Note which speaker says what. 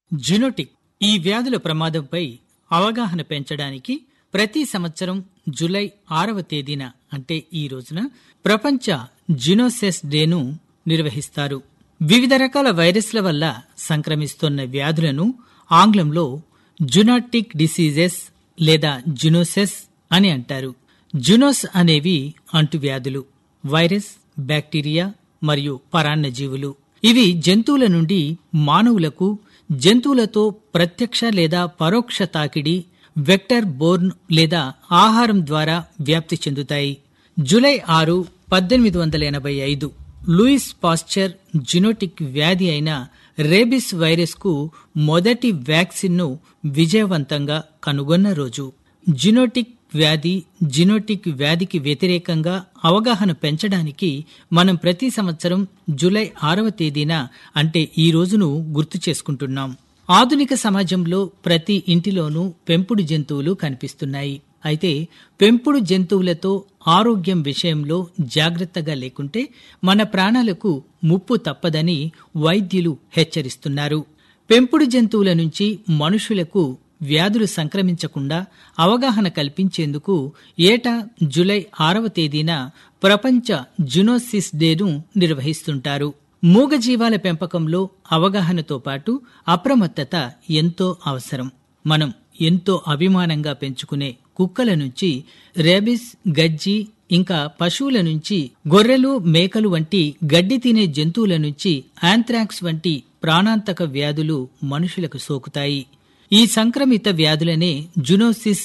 Speaker 1: జినోటిక్ ఈ వ్యాధుల ప్రమాదంపై అవగాహన పెంచడానికి ప్రతి సంవత్సరం జులై ఆరవ తేదీన అంటే ఈ రోజున ప్రపంచ జినోసెస్ డేను నిర్వహిస్తారు వివిధ రకాల వైరస్ల వల్ల సంక్రమిస్తున్న వ్యాధులను ఆంగ్లంలో జునాటిక్ డిసీజెస్ లేదా జునోసెస్ అని అంటారు జునోస్ అనేవి అంటువ్యాధులు వైరస్ బ్యాక్టీరియా మరియు పరాన్నజీవులు ఇవి జంతువుల నుండి మానవులకు జంతువులతో ప్రత్యక్ష లేదా పరోక్ష తాకిడి వెక్టర్ బోర్న్ లేదా ఆహారం ద్వారా వ్యాప్తి చెందుతాయి జూలై ఆరు పద్దెనిమిది వందల ఎనభై ఐదు లూయిస్ పాస్చర్ జినోటిక్ వ్యాధి అయిన రేబిస్ వైరస్ కు మొదటి వ్యాక్సిన్ ను విజయవంతంగా కనుగొన్న రోజు జినోటిక్ వ్యాధి జినోటిక్ వ్యాధికి వ్యతిరేకంగా అవగాహన పెంచడానికి మనం ప్రతి సంవత్సరం జూలై ఆరవ తేదీన అంటే ఈ రోజును గుర్తు చేసుకుంటున్నాం ఆధునిక సమాజంలో ప్రతి ఇంటిలోనూ పెంపుడు జంతువులు కనిపిస్తున్నాయి అయితే పెంపుడు జంతువులతో ఆరోగ్యం విషయంలో జాగ్రత్తగా లేకుంటే మన ప్రాణాలకు ముప్పు తప్పదని వైద్యులు హెచ్చరిస్తున్నారు పెంపుడు జంతువుల నుంచి మనుషులకు వ్యాధులు సంక్రమించకుండా అవగాహన కల్పించేందుకు ఏటా జులై ఆరవ తేదీన ప్రపంచ జునోసిస్ డేను నిర్వహిస్తుంటారు మూగజీవాల పెంపకంలో అవగాహనతో పాటు అప్రమత్తత ఎంతో అవసరం మనం ఎంతో అభిమానంగా పెంచుకునే కుక్కల నుంచి రేబిస్ గజ్జి ఇంకా పశువుల నుంచి గొర్రెలు మేకలు వంటి గడ్డి తినే జంతువుల నుంచి ఆంథ్రాక్స్ వంటి ప్రాణాంతక వ్యాధులు మనుషులకు సోకుతాయి ఈ సంక్రమిత వ్యాధులనే జునోసిస్